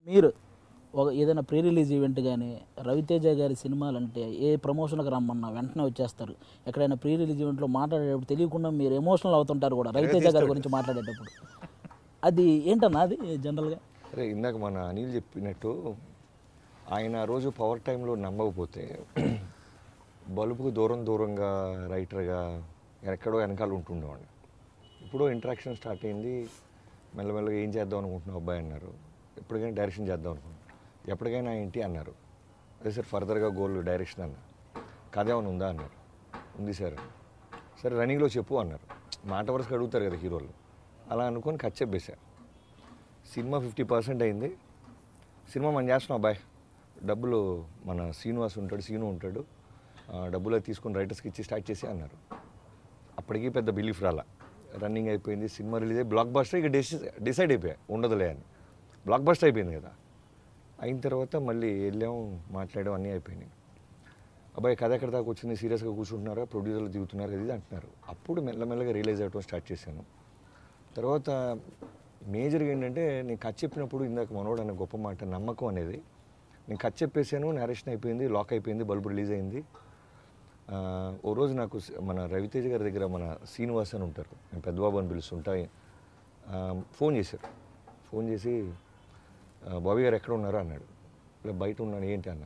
మీరు ఒక ఏదైనా ప్రీ రిలీజ్ ఈవెంట్ కానీ రవితేజ గారి సినిమాలు అంటే ఏ ప్రమోషన్కి రమ్మన్నా వెంటనే వచ్చేస్తారు ఎక్కడైనా ప్రీ రిలీజ్ ఈవెంట్లో మాట్లాడేటప్పుడు తెలియకుండా మీరు ఎమోషనల్ అవుతుంటారు కూడా రవితేజ గారి గురించి మాట్లాడేటప్పుడు అది ఏంటన్నా అది జనరల్గా అరే ఇందాక మన అనిల్ చెప్పినట్టు ఆయన ఆ రోజు పవర్ టైంలో నమ్మకపోతే బలుపుకు దూరం దూరంగా రైటర్గా ఎక్కడో వెనకాల ఉంటుండేవాడిని ఇప్పుడు ఇంటరాక్షన్ స్టార్ట్ అయింది మెల్లమెల్లగా ఏం చేద్దాం అనుకుంటున్నావు అబ్బాయి అన్నారు ఎప్పటికైనా డైరెక్షన్ చేద్దాం అనుకుంటున్నాను ఎప్పటికైనా ఏంటి అన్నారు అదే సార్ ఫర్దర్గా గోల్ డైరెక్షన్ అన్న కథ ఏమైనా ఉందా అన్నారు ఉంది సార్ సరే రన్నింగ్లో చెప్పు అన్నారు మాట వరుసగా అడుగుతారు కదా హీరోలు అలా అనుకొని కట్ చెప్పేశా సినిమా ఫిఫ్టీ పర్సెంట్ అయింది సినిమా మనం చేస్తున్నాం అబ్బాయి డబ్బులు మన శ్రీనివాస్ ఉంటాడు సీను ఉంటాడు ఆ, డబ్బులు అది తీసుకుని రైటర్స్కి ఇచ్చి స్టార్ట్ చేసి అన్నారు అప్పటికి పెద్ద బిలీఫ్ రాలా రన్నింగ్ అయిపోయింది సినిమా రిలీజ్ అయ్యి బ్లాక్ బస్టర్ ఇక డిసై డిసైడ్ అయిపోయా ఉండదులే అని బ్లాక్ బస్టర్ అయిపోయింది కదా అయిన తర్వాత మళ్ళీ వెళ్ళాం మాట్లాడాం అన్నీ అయిపోయినాయి అబ్బాయి కథ ఎక్కడ దాకా వచ్చింది సీరియస్గా కూర్చుంటున్నారా ప్రొడ్యూసర్లు దిగుతున్నారు అది ఇది అంటున్నారు అప్పుడు మెల్లమెల్లగా రియలైజ్ అవ్వడం స్టార్ట్ చేశాను తర్వాత మేజర్గా ఏంటంటే నేను కథ చెప్పినప్పుడు ఇందాక మనోడు అనే గొప్ప మాట నమ్మకం అనేది నేను కథ చెప్పేశాను నేరేషన్ అయిపోయింది లాక్ అయిపోయింది బల్బు రిలీజ్ అయింది ఆ, ఓ రోజు నాకు సి- మన రవితేజ గారి దగ్గర మన శ్రీనివాస్ అని ఉంటారు నేను పెద్దబాబు అని పిలుస్తుంటా ఆ, ఫోన్ చేశారు ఫోన్ చేసి ఆ, బాబీ గారు ఎక్కడ ఉన్నారో అన్నాడు ఇలా బయట ఉన్నాను ఏంటి అన్నా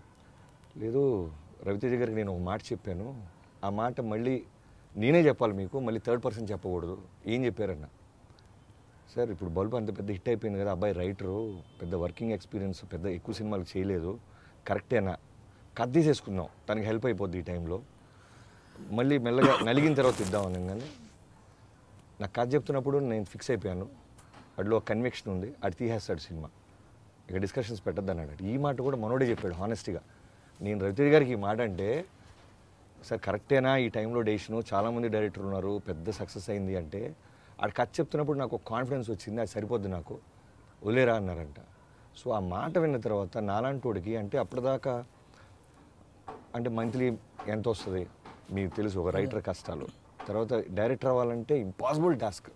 లేదు రవితేజ గారికి నేను ఒక మాట చెప్పాను ఆ మాట మళ్ళీ నేనే చెప్పాలి మీకు మళ్ళీ థర్డ్ పర్సన్ చెప్పకూడదు ఏం చెప్పారన్న సార్ ఇప్పుడు బల్బు అంత పెద్ద హిట్ అయిపోయింది కదా అబ్బాయి రైటరు పెద్ద వర్కింగ్ ఎక్స్పీరియన్స్ పెద్ద ఎక్కువ సినిమాలు చేయలేదు కరెక్టేనా కట్ తీసేసుకుందాం తనకి హెల్ప్ అయిపోద్ది ఈ టైంలో మళ్ళీ మెల్లగా నలిగిన తర్వాత ఇద్దాం అనగానే నాకు కథ చెప్తున్నప్పుడు నేను ఫిక్స్ అయిపోయాను అడిలో కన్విక్షన్ ఉంది అది తీసేస్తాడు సినిమా ఇక డిస్కషన్స్ పెట్టద్దు అన్నాడు ఈ మాట కూడా మనోడే చెప్పాడు హానెస్ట్గా నేను రవితేజ గారికి ఈ మాట అంటే సార్ కరెక్టేనా ఈ టైంలో డెసిషను చాలామంది డైరెక్టర్ ఉన్నారు పెద్ద సక్సెస్ అయింది అంటే ఆడు కథ చెప్తున్నప్పుడు నాకు ఒక కాన్ఫిడెన్స్ వచ్చింది అది సరిపోద్ది నాకు వదిలేరా అన్నారంట సో ఆ మాట విన్న తర్వాత నాలాంటోడికి అంటే అప్పటిదాకా అంటే మంత్లీ ఎంత వస్తుంది మీకు తెలుసు ఒక రైటర్ కష్టాలు తర్వాత డైరెక్టర్ అవ్వాలంటే ఇంపాసిబుల్ టాస్క్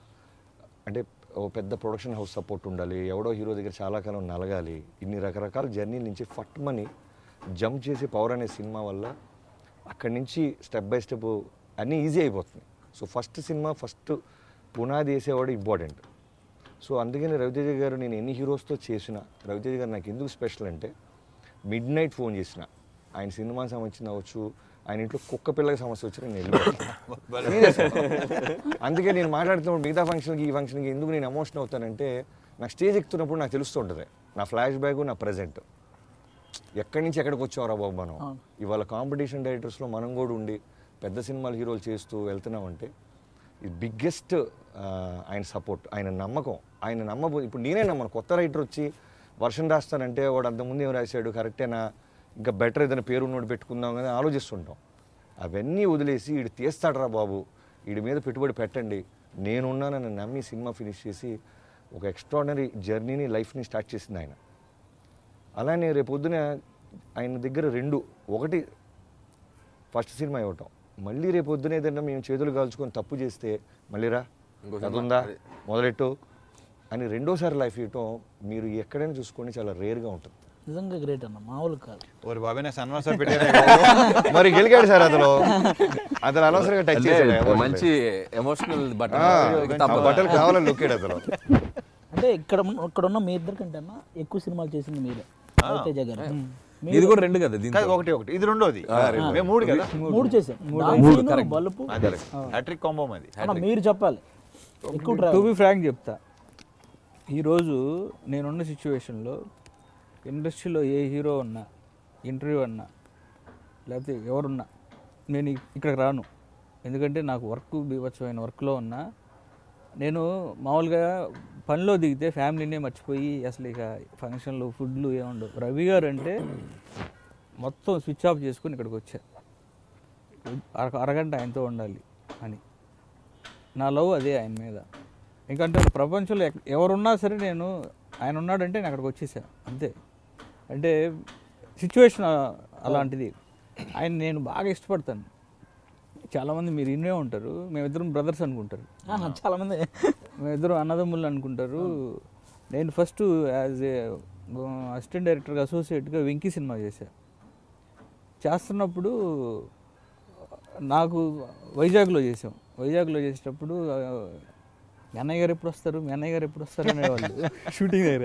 అంటే ఓ పెద్ద ప్రొడక్షన్ హౌస్ సపోర్ట్ ఉండాలి ఎవడో హీరో దగ్గర చాలా కాలం నలగాలి ఇన్ని రకరకాల జర్నీ నుంచి ఫట్ మనీ జంప్ చేసి పవర్ అనే సినిమా వల్ల అక్కడి నుంచి స్టెప్ బై స్టెప్ అన్నీ ఈజీ అయిపోతుంది సో ఫస్ట్ సినిమా ఫస్ట్ పునాది వేసేవాడు ఇంపార్టెంట్ సో అందుకని రవితేజ గారు నేను ఎన్ని హీరోస్తో చేసిన రవితేజ గారు నాకు ఎందుకు స్పెషల్ అంటే మిడ్ నైట్ ఫోన్ చేసిన ఆయన సినిమా సమస్య అవ్వచ్చు ఆయన ఇంట్లో కుక్క పిల్లకి సమస్య వచ్చి నేను వెళ్ళిపోతాను Serious. అందుకే నేను మాట్లాడుతున్నప్పుడు మిగతా ఫంక్షన్కి ఈ ఫంక్షన్కి ఎందుకు నేను ఎమోషన్ అవుతానంటే నాకు స్టేజ్ ఎక్కుతున్నప్పుడు నాకు తెలుస్తుంటుంది నా ఫ్లాష్ బ్యాక్ నా ప్రజెంట్ ఎక్కడి నుంచి ఎక్కడికి వచ్చావురా బాబు మనం ఇవాళ కాంపిటీషన్ డైరెక్టర్స్లో మనం కూడా ఉండి పెద్ద సినిమాలు హీరోలు చేస్తూ వెళ్తున్నామంటే ఇది బిగ్గెస్ట్ ఆయన సపోర్ట్ ఆయన నమ్మకం ఆయన నమ్మబో ఇప్పుడు నేనే నమ్మను కొత్త రైటర్ వచ్చి వర్షం రాస్తానంటే వాడు అంతకుముందు ఏం రాశాడు కరెక్టేనా ఇంకా బెటర్ ఏదైనా పేరు ఉన్నోడు పెట్టుకుందాం అని ఆలోచిస్తుంటాం అవన్నీ వదిలేసి వీడు తీస్తాడరా బాబు వీడి మీద పెట్టుబడి పెట్టండి నేనున్నానని నమ్మి సినిమా ఫినిష్ చేసి ఒక ఎక్స్ట్రాడినరీ జర్నీని లైఫ్ని స్టార్ట్ చేసింది ఆయన అలానే రేపొద్దున ఆయన దగ్గర రెండు ఒకటి ఫస్ట్ సినిమా ఇవ్వటం మళ్ళీ రేపు పొద్దున ఏదైనా మేము చేతులు కాల్చుకొని తప్పు చేస్తే మళ్ళీ రా ఇంకో కథ సినిమా. ఉందా మొదలెట్టు అని రెండోసారి లైఫ్ ఇవ్వటం మీరు ఎక్కడైనా చూసుకోండి చాలా రేర్గా ఉంటుంది నిజంగా గ్రేట్ అన్న మామూలు కాదు ఓరి బాబాయ్ నా సన్మాసం పెట్టారా మరి గెలిగాడు సార్ అతను అతను అనవసరంగా టచ్ అంటే చేశాడు మంచి ఎమోషనల్ ఆ, బట్టలు ఆ తప్పదు. బట్టలు కావాలని లుక్కాడు అతను అంటే ఇక్కడ ఉన్న- ఇక్కడ ఉన్న మీ ఇద్దరి కంటే అన్న ఎక్కువ సినిమాలు చేసింది మీరే రవితేజ గారు మీరు ఇది కూడా రెండు కదా దీంతో కాదు ఒకటి ఒకటి ఇది రెండోది మేము మూడు కదా మూడు చేశాం డాన్సీను, బలుపు హ్యాట్రిక్ కాంబో అది అన్న మీరు చెప్పాలి ఎక్కువ టు ట్రావెల్ బి ఫ్రాంక్ చెప్తా ఈరోజు నేనున్న సిచ్యువేషన్లో ఇండస్ట్రీలో ఏ హీరో ఉన్నా ఇంటర్వ్యూ అన్నా లేకపోతే ఎవరున్నా నేను ఇ- ఇక్కడికి రాను ఎందుకంటే నాకు వర్క్ బీభత్సమైన వర్క్లో ఉన్నా నేను మామూలుగా పనిలో దిగితే ఫ్యామిలీనే మర్చిపోయి అసలు ఇక ఫంక్షన్లు ఫుడ్లు ఏముండవు రవి గారు అంటే మొత్తం స్విచ్ ఆఫ్ చేసుకుని ఇక్కడికి వచ్చా అర అరగంట ఆయనతో ఉండాలి అని నా లవ్ అదే ఆయన మీద ఎందుకంటే ప్రపంచంలో ఎక్- ఎవరున్నా సరే నేను ఆయన ఉన్నాడంటే నేను అక్కడికి వచ్చేసా అంతే అంటే సిచ్యువేషన్ అలాంటిది ఆయన నేను బాగా ఇష్టపడతాను చాలామంది మీరు ఇన్నే ఉంటారు మేమిద్దరం బ్రదర్స్ అనుకుంటారు చాలా మంది మేమిద్దరం అన్నదమ్ములు అనుకుంటారు నేను ఫస్ట్ యాజ్ ఏ అసిస్టెంట్ డైరెక్టర్గా అసోసియేట్గా వెంకీ సినిమా చేశాను చేస్తున్నప్పుడు నాకు వైజాగ్లో చేసాం వైజాగ్లో చేసేటప్పుడు ఆ, మీ అన్నయ్య గారు ఎప్పుడు వస్తారు మీ అన్నయ్య గారు ఎప్పుడు వస్తారు అనేవాళ్ళు షూటింగ్ దగ్గర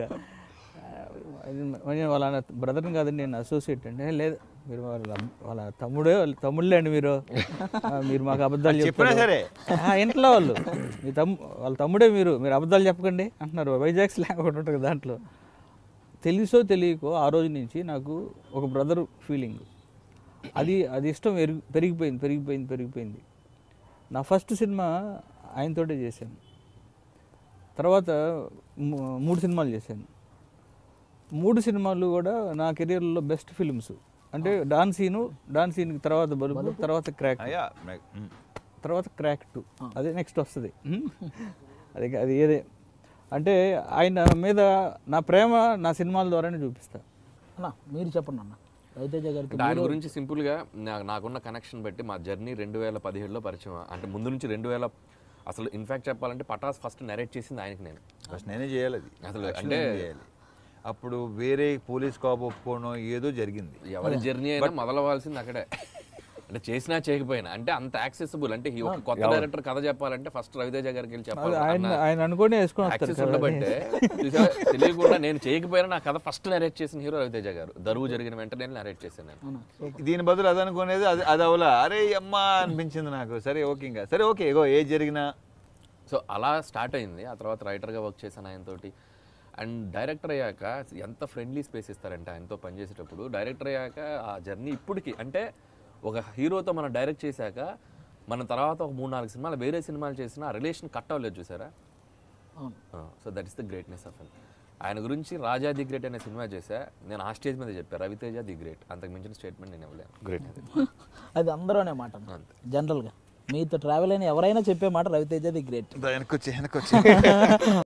అది మరి వాళ్ళ బ్రదర్ని కాదండి నేను అసోసియేట్ అండి "ఏ, లేదు మీరు వాళ్ళ వాళ్ళ తమ్ముడే వాళ్ళ తమ్ముళ్ళే అండి మీరు ఆ, మీరు మాకు అబద్ధాలు చెప్పినా చెప్తారు." సరే. ఆ, ఇంట్లో వాళ్ళు మీ తమ్ము వాళ్ళ తమ్ముడే మీరు మీరు అబద్ధాలు చెప్పకండి అంటున్నారు వైజాగ్ స్లాంగ్ ఒకటి ఉంటుంది దాంట్లో తెలుసో తెలియకో ఆ రోజు నుంచి నాకు ఒక బ్రదర్ ఫీలింగ్ అది అది ఇష్టం పెరిగి పెరిగిపోయింది పెరిగిపోయింది పెరిగిపోయింది నా ఫస్ట్ సినిమా ఆయనతోటే చేశాను తర్వాత మూ- మూడు సినిమాలు చేశాను మూడు సినిమాలు కూడా నా కెరీర్లో బెస్ట్ ఫిల్మ్స్ అంటే డాన్ సీను డాన్ సీన్ తర్వాత బలుపు తర్వాత క్రాక్ అయ్యా మె- ఉమ్. తర్వాత క్రాక్ టూ అదే నెక్స్ట్ వస్తుంది అది అది ఏదే అంటే ఆయన మీద నా ప్రేమ నా సినిమాల ద్వారానే చూపిస్తా అన్న మీరు చెప్పండి అన్న రవితేజ గారికి అంటే ఆయన గురించి సింపుల్గా నా- నాకున్న కనెక్షన్ బట్టి మా జర్నీ రెండు వేల పదిహేడులో పరిచయం అంటే ముందు నుంచి రెండు వేల అసలు ఇన్ఫాక్ట్ చెప్పాలంటే పటాస్ ఫస్ట్ నెరేట్ చేసింది ఆయనకి నేను ఫస్ట్ నేనే చేయాలి అది అసలు Actually అంటే- నేనే చేయాలి అప్పుడు వేరే పోలీస్ కాప్ ఒప్పుకోవడం ఏదో జరిగింది ఎవరి జర్నీ అయినా మొదలవ్వాల్సింది అక్కడే అంటే చేసినా చేయకపోయినా అంటే అంత యాక్సెసిబుల్ అంటే ఈ ఒక కొత్త డైరెక్టర్ కథ చెప్పాలంటే ఫస్ట్ రవితేజ గారికి వెళ్ళి చెప్పాలి అది ఆయన ఆయన అనుకునే వేసుకొని వస్తారు యాక్సెస్ కదా. ఉండబట్టే చూసావా? తెలియకుండా నేను చేయకపోయినా నా కథ ఫస్ట్ నరేట్ చేసిన హీరో రవితేజ గారు దరువు జరిగిన వెంటనే నరేట్ చేశాను నేను దీని బదులు అది అనుకునేది అది అది అవలా అరే అమ్మా అనిపించింది నాకు సరే ఓకే ఇంకా సరే ఓకే ఇగో ఏది జరిగినా సో అలా స్టార్ట్ అయింది ఆ తర్వాత రైటర్గా వర్క్ చేశాను ఆయనతోటి అండ్ డైరెక్టర్ అయ్యాక ఎంత ఫ్రెండ్లీ స్పేస్ ఇస్తారంటే ఆయనతో పనిచేసేటప్పుడు డైరెక్టర్ అయ్యాక ఆ జర్నీ ఇప్పటికి అంటే ఒక హీరోతో మనం డైరెక్ట్ చేశాక మన తర్వాత ఒక మూడు నాలుగు సినిమాలు వేరే సినిమాలు చేసిన ఆ రిలేషన్ కట్ అవ్వలేదు చూసారా అవును so that is the greatness of hell ఆయన గురించి రాజా ది గ్రేట్ అనే సినిమా చేశా నేను ఆ స్టేజ్ మీద చెప్పాను రవితేజ ది గ్రేట్ అంతకు మించిన స్టేట్మెంట్ నేను ఇవ్వలేను గ్రేట్ అది అందరూ అనే మాట అన్న. జనరల్గా మీతో ట్రావెల్ అయిన ఎవరైనా చెప్పే మాట రవితేజ ది గ్రేట్ వెనకొచ్చి వెనకొచ్చి